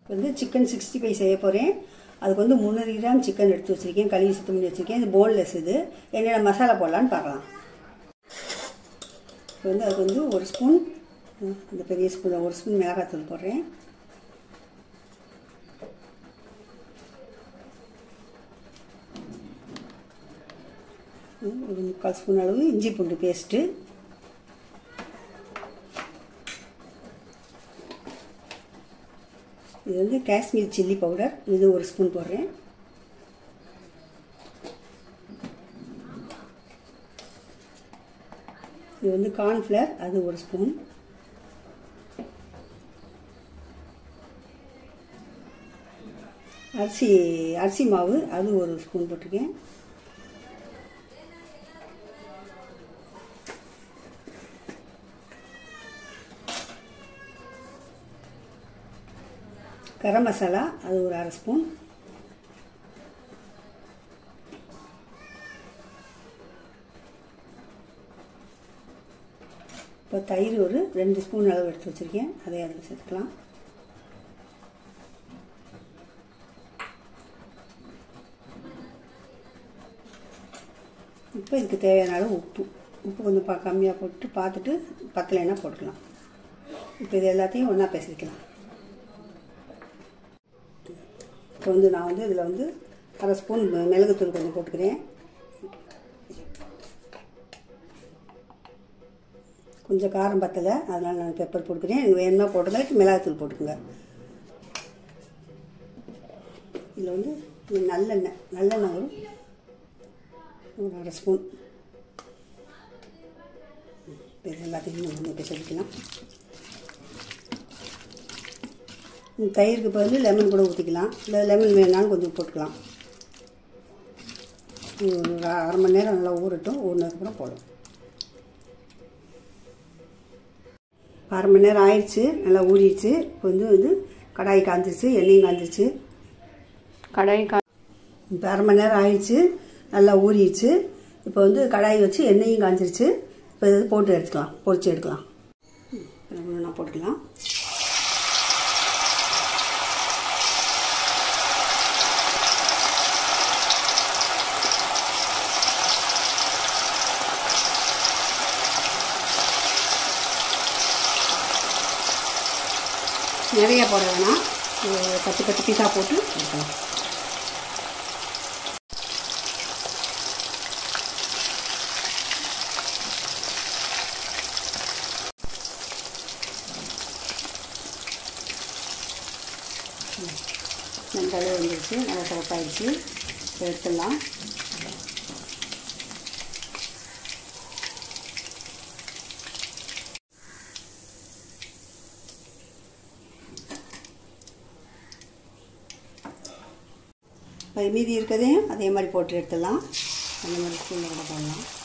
வந்து chicken sixty five செய்ய போகிறேன் அதுக்கு வந்து முந்நூறு கிராம் சிக்கன் எடுத்து வச்சுருக்கேன் கழுவி சுத்தம் பண்ணி வச்சுருக்கேன் இது போன்லெஸ் இது என்னென்ன மசாலா போடலான்னு பார்க்கலாம் இப்போ வந்து அதுக்கு வந்து ஒரு ஸ்பூன் இந்த பெரிய ஸ்பூன் ஒரு ஸ்பூன் மிளகாத்தூள் போடுறேன் ஒரு முக்கால் ஸ்பூன் அளவு இஞ்சி பூண்டு பேஸ்ட்டு இது வந்து காஷ்மீர் சில்லி பவுடர் இது ஒரு ஸ்பூன் போடுறேன் இது வந்து கார்ன்ஃப்ளவர் அது ஒரு ஸ்பூன் அரிசி அரிசி மாவு அது ஒரு ஸ்பூன் போட்டிருக்கேன் கரம் மசாலா அது ஒரு அரை ஸ்பூன் இப்போ தயிர் ஒரு ரெண்டு ஸ்பூன் அளவு எடுத்து வச்சுருக்கேன் அதை அதில் சேர்த்துக்கலாம் இப்போ இதுக்கு தேவையான அளவு உப்பு உப்பு கொஞ்சம் பா கம்மியாக போட்டு பார்த்துட்டு பத்தலைன்னா போட்டுக்கலாம் இப்போ இது எல்லாத்தையும் ஒன்றா பேசிக்கலாம் இப்போ வந்து நான் வந்து இதில் வந்து அரை ஸ்பூன் மிளகுத்தூள் கொஞ்சம் போட்டுக்கிறேன் கொஞ்சம் காரம் பத்தலை அதனால் நான் பெப்பர் போட்டுக்கிறேன் எனக்கு வேணுமா போட்டுக்கலாம் மிளகாத்தூள் போட்டுக்கோங்க இதில் வந்து நல்லெண்ணெய் நல்லெண்ணெய் ஒரு ஒரு அரை ஸ்பூன் இது எல்லாத்தையும் நம்ம இப்போ சொல்லிக்கலாம் தயிருக்கு பதில் லெமன் கூட ஊற்றிக்கலாம் இல்லை லெமன் வேணாலும் கொஞ்சம் போட்டுக்கலாம் ஒரு அரை மணி நேரம் நல்லா ஊறட்டும் ஊறினதுக்கப்புறம் போடும் அரை மணி நேரம் ஆயிடுச்சு நல்லா ஊறிடுச்சு இப்போ வந்து வந்து கடாய் காஞ்சிச்சு எண்ணெயும் காஞ்சிச்சு கடாய் கா இப்போ அரை மணி நேரம் ஆயிடுச்சு நல்லா ஊறிடுச்சு இப்போ வந்து கடாய் வச்சு எண்ணெயும் காஞ்சிருச்சு இப்போ இது போட்டு எடுத்துக்கலாம் பொரிச்சு எடுக்கலாம் ஒன்றா போட்டுக்கலாம் நிறைய போட வேணாம் ஒரு பத்து பத்து பீஸாக போட்டு எடுக்கலாம் நல்லாவே வந்துருச்சு நல்லா சிறப்பாயிடுச்சு எடுத்துடலாம் மீதி இருக்கதையும் அதே மாதிரி போட்டு எடுத்துடலாம் அந்த மாதிரி ஸ்பூனில் கூட போடலாம்